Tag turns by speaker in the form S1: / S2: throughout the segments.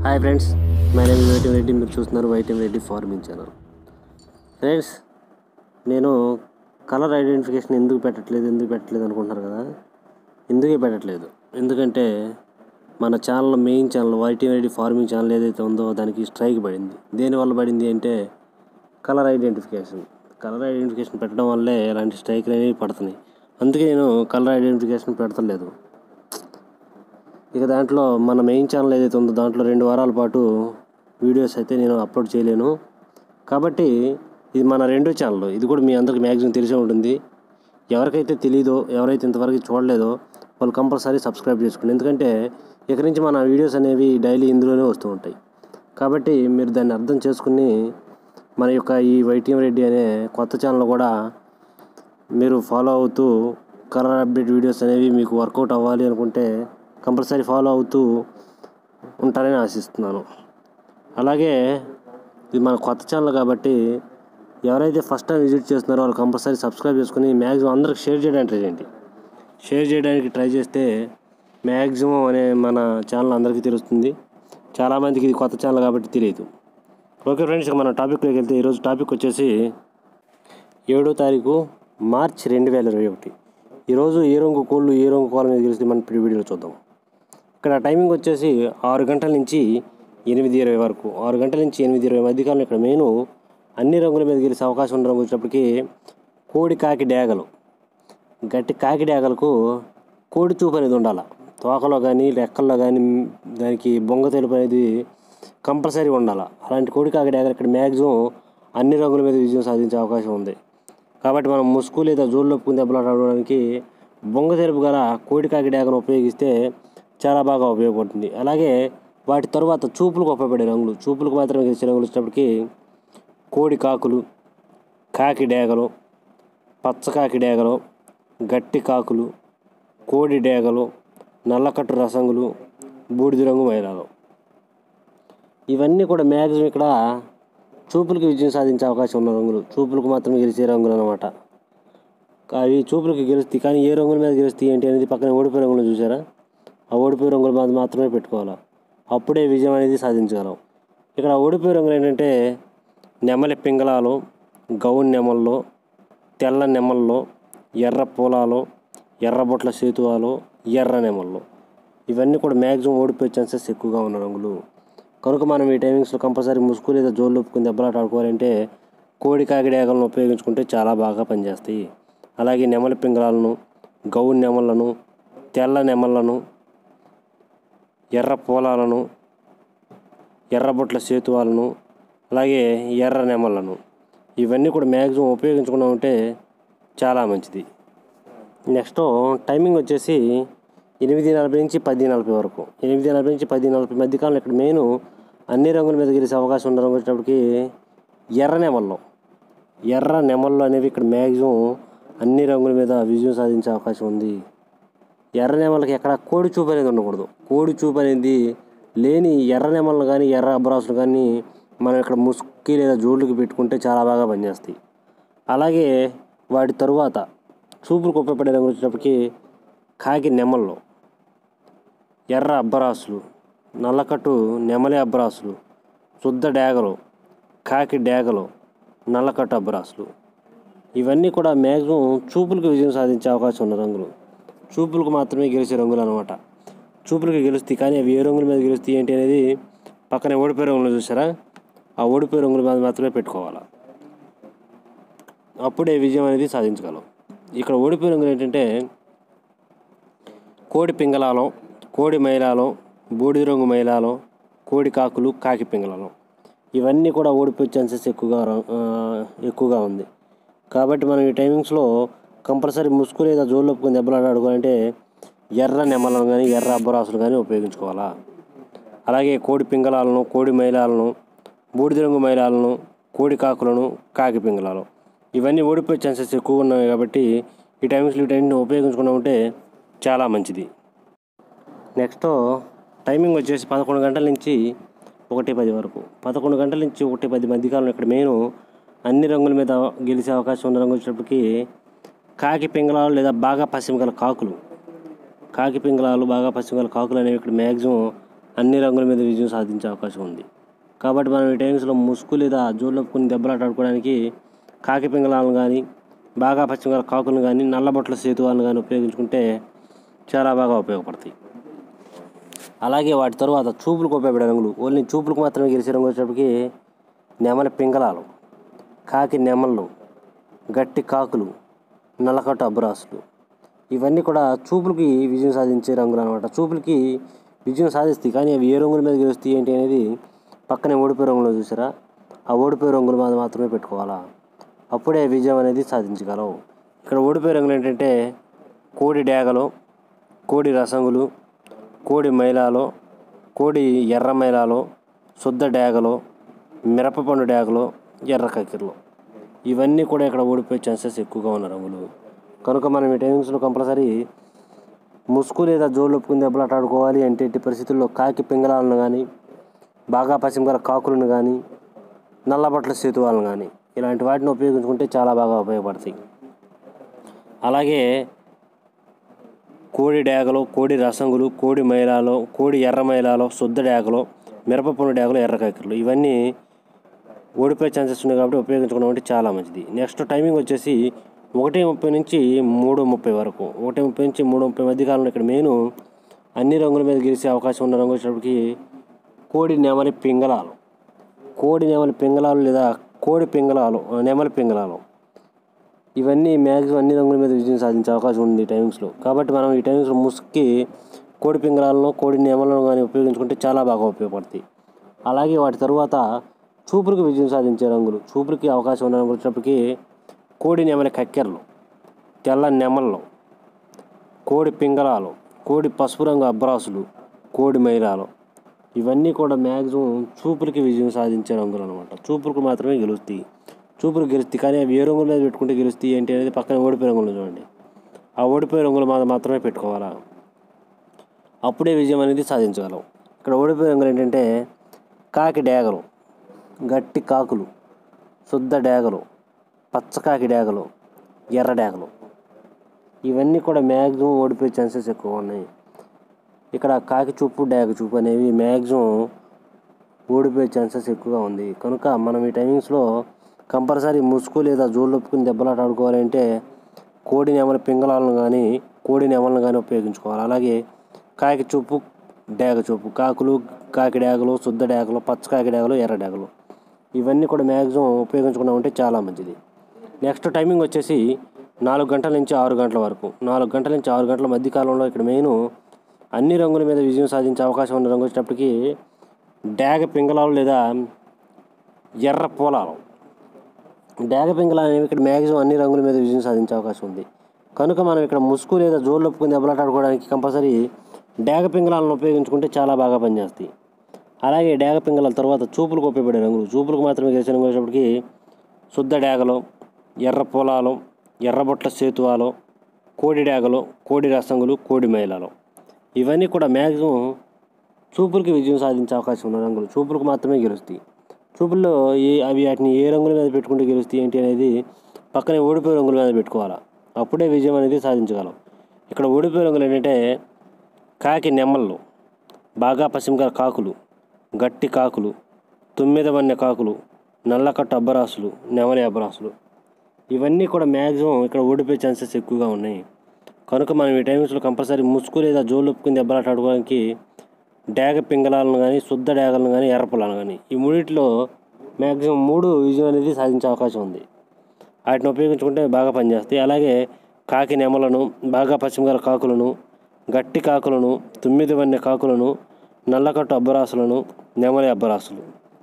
S1: hi friends my name వైటిం రెడ్డి మీరు చూస్తున్నారు వైటిం రెడ్డి ఫార్మింగ్ ఛానల్ ఫ్రెండ్స్ నేను కలర్ ఐడెంటిఫికేషన్ ఎందుకు పెట్టట్లేదు ఎందుకు పెట్టట్లేదు అనుకుంటున్నారు కదా ఎందుకే పెట్టట్లేదు ఎందుకంటే మన ఛానల్ మెయిన్ ఛానల్ వైటిం రెడ్డి ఫార్మింగ్ ఛానల్ ఏదైతే ఉందో దానికి స్ట్రైక్ పడింది దేనివల్ల పడింది అంటే కలర్ ఐడెంటిఫికేషన్ కలర్ ఐడెంటిఫికేషన్ పెట్టడం వల్లే ఇలాంటి స్ట్రైక్లు అనేవి పడుతున్నాయి అందుకే నేను కలర్ ఐడెంటిఫికేషన్ పెడతలేదు ఇక దాంట్లో మన మెయిన్ ఛానల్ ఏదైతే ఉందో దాంట్లో రెండు వారాల పాటు వీడియోస్ అయితే నేను అప్లోడ్ చేయలేను కాబట్టి ఇది మన రెండో ఛానల్ ఇది కూడా మీ అందరికి మ్యాక్సిమం తెలిసే ఉంటుంది ఎవరికైతే తెలీదో ఎవరైతే ఇంతవరకు చూడలేదో వాళ్ళు కంపల్సరీ సబ్స్క్రైబ్ చేసుకోండి ఎందుకంటే ఇక నుంచి మన వీడియోస్ అనేవి డైలీ ఇందులోనే వస్తూ ఉంటాయి కాబట్టి మీరు దాన్ని అర్థం చేసుకుని మన యొక్క ఈ వైటీఎం రెడ్డి అనే కొత్త ఛానల్ కూడా మీరు ఫాలో అవుతూ కలర్ అప్డేట్ వీడియోస్ అనేవి మీకు వర్కౌట్ అవ్వాలి అనుకుంటే కంపల్సరీ ఫాలో అవుతూ ఉంటారని ఆశిస్తున్నాను అలాగే ఇది మన కొత్త ఛానల్ కాబట్టి ఎవరైతే ఫస్ట్ టైం విజిట్ చేస్తున్నారో వాళ్ళు కంపల్సరీ సబ్స్క్రైబ్ చేసుకుని మ్యాక్సిమం అందరికి షేర్ చేయడానికి ట్రై చేయండి షేర్ చేయడానికి ట్రై చేస్తే మ్యాక్సిమం అనే మన ఛానల్ అందరికీ తెలుస్తుంది చాలామందికి ఇది కొత్త ఛానల్ కాబట్టి తెలియదు ఓకే ఫ్రెండ్స్ ఇక మన టాపిక్లోకి వెళ్తే ఈరోజు టాపిక్ వచ్చేసి ఏడో తారీఖు మార్చ్ రెండు వేల ఇరవై ఒకటి ఈరోజు ఏ రంగు కోళ్ళు ఏ రంగు కోళ్ళ మీద గెలిస్తే మనం ఇప్పుడు వీడియోలో చూద్దాం ఇక్కడ టైమింగ్ వచ్చేసి ఆరు గంటల నుంచి ఎనిమిది ఇరవై వరకు ఆరు గంటల నుంచి ఎనిమిది ఇరవై మధ్యకాలంలో ఇక్కడ మెయిన్ అన్ని రంగుల మీద గెలిచే అవకాశం ఉన్న రంగు వచ్చేటప్పటికి కోడి కాకి డేగలు గట్టి కాకి డేగలకు కోడి చూపు అనేది ఉండాలి తోకలో కానీ రెక్కల్లో కానీ దానికి బొంగ తెలుపు అనేది కంపల్సరీ ఉండాలి అలాంటి కోడి కాకి డేగలు ఇక్కడ మ్యాక్సిమం అన్ని రంగుల మీద విజయం సాధించే అవకాశం ఉంది కాబట్టి మనం ముసుగు లేదా జోలు ఒప్పుకుని దెబ్బలాట ఆడడానికి బొంగ తెలుపు గల కోడి కాకి డేగను ఉపయోగిస్తే చాలా బాగా ఉపయోగపడుతుంది అలాగే వాటి తరువాత చూపులకు ఉపయోగపడే రంగులు చూపులకు మాత్రమే గెలిచే రంగులు వచ్చేటప్పటికి కోడి కాకులు కాకి డేగలు పచ్చకాకి డేగలు గట్టి కాకులు కోడి డేగలు నల్లకట్టు రసంగులు బూడిద రంగు మైలాలు ఇవన్నీ కూడా మ్యాక్సిమం ఇక్కడ చూపులకి విజయం సాధించే అవకాశం ఉన్న రంగులు చూపులకు మాత్రమే గెలిచే రంగులు అనమాట అవి చూపులకి గెలుస్తాయి కానీ ఏ రంగుల మీద గెలుస్తాయి ఏంటి అనేది పక్కన ఓడిపోయే రంగులు చూసారా ఆ ఓడిపోయే రంగుల మీద మాత్రమే పెట్టుకోవాలి అప్పుడే విజయం అనేది సాధించగలం ఇక్కడ ఓడిపోయే రంగులు ఏంటంటే నెమలి పింగళాలు గౌన్ నెమల్లో తెల్ల నెమల్లో ఎర్ర పూలాలు ఎర్రబొట్ల సేతువాలు ఎర్ర నెమల్లో ఇవన్నీ కూడా మ్యాక్సిమం ఓడిపోయే ఛాన్సెస్ ఎక్కువగా ఉన్న రంగులు కనుక మనం ఈ టైమింగ్స్లో కంపల్సరీ ముసుగు లేదా జోలు ఒప్పుకుని దెబ్బలాట ఆడుకోవాలంటే కోడి కాకి డేగలను ఉపయోగించుకుంటే చాలా బాగా పనిచేస్తాయి అలాగే నెమలి పింగళాలను గౌన్ నెమలను తెల్ల నెమలను ఎర్ర పూలాలను ఎర్రబొట్ల సేతువాలను అలాగే ఎర్ర నెమలను ఇవన్నీ కూడా మ్యాక్సిమం ఉపయోగించుకున్నా ఉంటే చాలా మంచిది నెక్స్ట్ టైమింగ్ వచ్చేసి ఎనిమిది నలభై నుంచి పది నలభై వరకు ఎనిమిది నలభై నుంచి పది నలభై మధ్య కాలంలో ఇక్కడ మెయిన్ అన్ని రంగుల మీద గెలిచే అవకాశం ఉన్న రంగు వచ్చేటప్పటికి ఎర్ర నెమల్లో ఎర్ర నెమళ్ళు అనేవి ఇక్కడ మ్యాక్సిమం అన్ని రంగుల మీద విజయం సాధించే అవకాశం ఉంది ఎర్ర నెమలకి ఎక్కడ కోడి చూపు అనేది ఉండకూడదు కోడి చూపు అనేది లేని ఎర్ర నెమలను కానీ ఎర్ర అబ్బరాసులు కానీ మనం ఇక్కడ ముసుక్కి లేదా జోళ్ళకి పెట్టుకుంటే చాలా బాగా పనిచేస్తాయి అలాగే వాటి తరువాత చూపులకు ఉపయోగపడే రంగు వచ్చేటప్పటికి కాకి నెమల్లో ఎర్ర అబ్బరాసులు నల్లకట్టు నెమలి అబ్బరాసులు శుద్ధ డేగలు కాకి డేగలు నల్లకట్టు అబ్బరాసులు ఇవన్నీ కూడా మ్యాక్సిమం చూపులకు విజయం సాధించే అవకాశం ఉన్న రంగులు చూపులకు మాత్రమే గెలిచే రంగులు అనమాట చూపులకు గెలుస్తాయి కానీ అవి ఏ రంగుల మీద గెలుస్తాయి ఏంటి అనేది పక్కనే ఓడిపోయే రంగులు చూసారా ఆ ఓడిపోయే రంగుల మీద మాత్రమే పెట్టుకోవాలి అప్పుడే విజయం అనేది సాధించగలం ఇక్కడ ఓడిపోయే రంగులు ఏంటంటే కోడి పింగళాలం కోడి మైలాలం బూడిద రంగు మైలాలం కోడి కాకులు కాకి పింగళాలం ఇవన్నీ కూడా ఓడిపోయే ఛాన్సెస్ ఎక్కువగా ర- ఆ, ఎక్కువగా ఉంది కాబట్టి మనం ఈ టైమింగ్స్లో కంపల్సరీ ముసుగు లేదా జోలు ఒప్పుకొని దెబ్బలాట ఆడుకోవాలంటే ఎర్ర నెమలను కానీ ఎర్ర అబ్బరాసులు కానీ ఉపయోగించుకోవాలా అలాగే కోడి పింగళాలను కోడి మైలాలను బూడిద రంగు మైలాలను కోడి కాకులను కాకి పింగళాలు ఇవన్నీ ఓడిపోయే ఛాన్సెస్ ఎక్కువ ఉన్నాయి కాబట్టి ఈ టైమింగ్స్లో వీటన్నిటిని ఉపయోగించుకున్నా ఉంటే చాలా మంచిది నెక్స్ట్ టైమింగ్ వచ్చేసి పదకొండు గంటల నుంచి ఒకటి పది వరకు పదకొండు గంటల నుంచి ఒకటి పది మధ్యకాలంలో ఇక్కడ మెయిన్ అన్ని రంగుల మీద గెలిచే అవకాశం ఉన్న రంగు వచ్చేటప్పటికి కాకి పింగళాలు లేదా బాగా పశ్చిమ గల కాకులు కాకి పింగళాలు బాగా పశ్చిమ గల కాకులు అనేవి ఇక్కడ మ్యాక్సిమం అన్ని రంగుల మీద విజయం సాధించే అవకాశం ఉంది కాబట్టి మనం ఈ టైమ్స్లో ముసుగు లేదా జోళ్ళొప్పుకుని దెబ్బలాట ఆడుకోవడానికి కాకి పింగళాలను కానీ బాగా పశ్చిమ కాకులను కానీ నల్లబొట్ల సేతువాలను కానీ ఉపయోగించుకుంటే చాలా బాగా ఉపయోగపడతాయి అలాగే వాటి తర్వాత చూపులకు ఉపయోగపడే రంగులు ఓన్లీ చూపులకు మాత్రమే గెలిచే రంగు వచ్చేటప్పటికి నెమలి పింగళాలు కాకి నెమళ్ళు గట్టి కాకులు నల్లకట్టు అబ్రాసులు ఇవన్నీ కూడా చూపులకి విజయం సాధించే రంగులు అనమాట చూపులకి విజయం సాధిస్తాయి కానీ అవి ఏ రంగుల మీద గెలుస్తాయి ఏంటి అనేది పక్కనే ఓడిపోయే రంగులో చూసారా ఆ ఓడిపోయే రంగులు మీద మాత్రమే పెట్టుకోవాలా అప్పుడే విజయం అనేది సాధించగలవు ఇక్కడ ఓడిపోయే రంగులు ఏంటంటే కోడి డేగలు కోడి రసంగులు కోడి మైలాలో కోడి ఎర్ర మైలాలో శుద్ధ డేగలో మిరపపండు డేగలో ఎర్ర కక్కిరలు ఇవన్నీ కూడా ఇక్కడ ఓడిపోయే ఛాన్సెస్ ఎక్కువగా ఉన్న రంగులు కనుక మనం ఈ టైమింగ్స్లో కంపల్సరీ ముసుగు లేదా జోళ్ళు ఒప్పుకుని దెబ్బలాట ఆడుకోవాలి అంటే ఎట్టి పరిస్థితుల్లో కాకి పింగళాలను కానీ బాగా పశ్చిమగల కాకులను కానీ నల్లబట్ల సేతువాలను కానీ ఇలాంటి వాటిని ఉపయోగించుకుంటే చాలా బాగా ఉపయోగపడతాయి అలాగే కోడి డేగలో కోడి రసంగులు కోడి మైలాలో కోడి ఎర్ర మైలాలో శుద్ధ డేగలో మిరపపండు డేగలో ఎర్ర కాకరలు ఇవన్నీ ఓడిపోయే ఛాన్సెస్ ఉన్నాయి కాబట్టి ఉపయోగించుకోవడం అంటే చాలా మంచిది నెక్స్ట్ టైమింగ్ వచ్చేసి ఒకటి ముప్పై నుంచి మూడు ముప్పై వరకు ఒకటి ముప్పై నుంచి మూడు ముప్పై మధ్య కాలంలో ఇక్కడ మెయిన్ అన్ని రంగుల మీద గెలిచే అవకాశం ఉన్న రంగు వచ్చేటప్పటికి కోడి నెమలి పింగళాలు కోడి నెమలి పింగళాలు లేదా కోడి పింగళాలు నెమలి పింగళాలు ఇవన్నీ మ్యాక్సిమం అన్ని రంగుల మీద విజయం సాధించే అవకాశం ఉంది ఈ టైమింగ్స్లో కాబట్టి మనం ఈ టైమింగ్స్లో ముసుగుకి కోడి పింగళాలను కోడి నెమలను కానీ ఉపయోగించుకుంటే చాలా బాగా ఉపయోగపడతాయి అలాగే వాటి తరువాత చూపులకు విజయం సాధించే రంగులు చూపులకి అవకాశం ఉన్న రంగులు వచ్చేటప్పటికి కోడి నెమలి కక్కెరలు తెల్ల నెమళ్ళు కోడి పింగళాలు కోడి పసుపు రంగు అబ్రాసులు కోడి మైరాలు ఇవన్నీ కూడా మ్యాక్సిమం చూపులకి విజయం సాధించే రంగులు అనమాట చూపులకు మాత్రమే గెలుస్తాయి చూపులకు గెలుస్తాయి కానీ అవి ఏ రంగుల మీద పెట్టుకుంటే గెలుస్తాయి ఏంటి అనేది పక్కన ఓడిపోయే రంగులు చూడండి ఆ ఓడిపోయే రంగుల మీద మాత్రమే పెట్టుకోవాలా అప్పుడే విజయం అనేది సాధించగలం ఇక్కడ ఓడిపోయే రంగులు ఏంటంటే కాకి డేగలు గట్టి కాకులు శుద్ధ డేగలు పచ్చకాకి డేగలు ఎర్ర డేగలు ఇవన్నీ కూడా మ్యాక్సిమం ఓడిపోయే ఛాన్సెస్ ఎక్కువ ఉన్నాయి ఇక్కడ కాకి చూపు డేగ చూపు అనేవి మ్యాక్సిమం ఓడిపోయే ఛాన్సెస్ ఎక్కువగా ఉంది కనుక మనం ఈ టైమింగ్స్లో కంపల్సరీ ముసుగు లేదా జోళ్ళు ఒప్పుకుని దెబ్బలాట ఆడుకోవాలంటే కోడి నెమల పింగళాలను కానీ కోడి నెమలను కానీ ఉపయోగించుకోవాలి అలాగే కాకి చూపు డేగ చూపు కాకులు కాకి డేగలు శుద్ధ డేగలు పచ్చ కాకి డేగలు ఎర్ర డేగలు ఇవన్నీ కూడా మ్యాక్సిమం ఉపయోగించుకున్నామంటే చాలా మంచిది నెక్స్ట్ టైమింగ్ వచ్చేసి నాలుగు గంటల నుంచి ఆరు గంటల వరకు నాలుగు గంటల నుంచి ఆరు గంటల మధ్య కాలంలో ఇక్కడ మెయిన్ అన్ని రంగుల మీద విజయం సాధించే అవకాశం ఉన్న రంగు వచ్చేటప్పటికి డేగ పింగళాలు లేదా ఎర్ర పొలాలు డేగ పింగళాలు అనేవి ఇక్కడ మ్యాక్సిమం అన్ని రంగుల మీద విజయం సాధించే అవకాశం ఉంది కనుక మనం ఇక్కడ ముసుగు లేదా జోళ్ళు ఒప్పుకుని దెబ్బలాట ఆడుకోవడానికి కంపల్సరీ డేగ పింగళాలను ఉపయోగించుకుంటే చాలా బాగా పనిచేస్తాయి అలాగే డేగ పింగళాల తర్వాత చూపులకు ఉపయోగపడే రంగులు చూపులకు మాత్రమే గెలిచిన రంగు వచ్చేటప్పటికి శుద్ధ డేగలు ఎర్ర పొలాలు ఎర్రబొట్ల సేతువాలు కోడి డేగలు కోడి రసంగులు కోడి మైలాలు ఇవన్నీ కూడా మ్యాక్సిమం చూపులకి విజయం సాధించే అవకాశం ఉన్న రంగులు చూపులకు మాత్రమే గెలుస్తాయి చూపుల్లో ఏ అవి వాటిని ఏ రంగుల మీద పెట్టుకుంటే గెలుస్తాయి ఏంటి అనేది పక్కనే ఓడిపోయే రంగుల మీద పెట్టుకోవాలా అప్పుడే విజయం అనేది సాధించగలం ఇక్కడ ఓడిపోయే రంగులు ఏంటంటే కాకి నెమ్మళ్ళు బాగా పశ్చిమగల కాకులు గట్టి కాకులు తొమ్మిది వన్య కాకులు నల్లకట్టు అబ్బరాసులు నెమలి అబ్బరాసులు ఇవన్నీ కూడా మ్యాక్సిమం ఇక్కడ ఓడిపోయే ఛాన్సెస్ ఎక్కువగా ఉన్నాయి కనుక మనం ఈ టైమ్స్లో కంపల్సరీ ముసుగు లేదా జోలు ఒప్పుకుని దెబ్బలాట ఆడుకోవడానికి డేగ పింగళాలను కానీ శుద్ధ డేగలను కానీ ఎర్రపొలాలను కానీ ఈ మూడిట్లో మ్యాక్సిమం మూడు విజయం అనేది సాధించే అవకాశం ఉంది వాటిని ఉపయోగించుకుంటే బాగా పనిచేస్తాయి అలాగే కాకి నెమలను బాగా పశ్చిమగల కాకులను గట్టి కాకులను తొమ్మిది వన్య కాకులను నల్లకట్టు అబ్బరాసులను నెమలి అబ్బరాసులు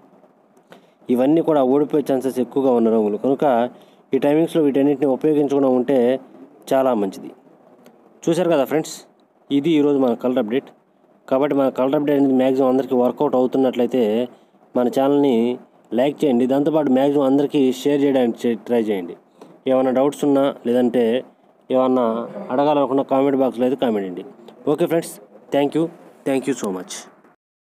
S1: ఇవన్నీ కూడా ఓడిపోయే ఛాన్సెస్ ఎక్కువగా ఉన్న రంగులు కనుక ఈ టైమింగ్స్లో వీటన్నిటిని ఉపయోగించుకుని ఉంటే చాలా మంచిది చూశారు కదా ఫ్రెండ్స్ ఇది ఈరోజు మన కలర్ అప్డేట్ కాబట్టి మన కలర్ అప్డేట్ అనేది మ్యాక్సిమం అందరికీ వర్కౌట్ అవుతున్నట్లయితే మన ఛానల్ని లైక్ చేయండి దాంతోపాటు మ్యాక్సిమం అందరికీ షేర్ చేయడానికి చే- ట్రై చేయండి ఏమైనా డౌట్స్ ఉన్నా లేదంటే ఏమన్నా అడగాలనుకున్న కామెంట్ బాక్స్లో అయితే కామెంట్ చేయండి okay friends thank you thank you so much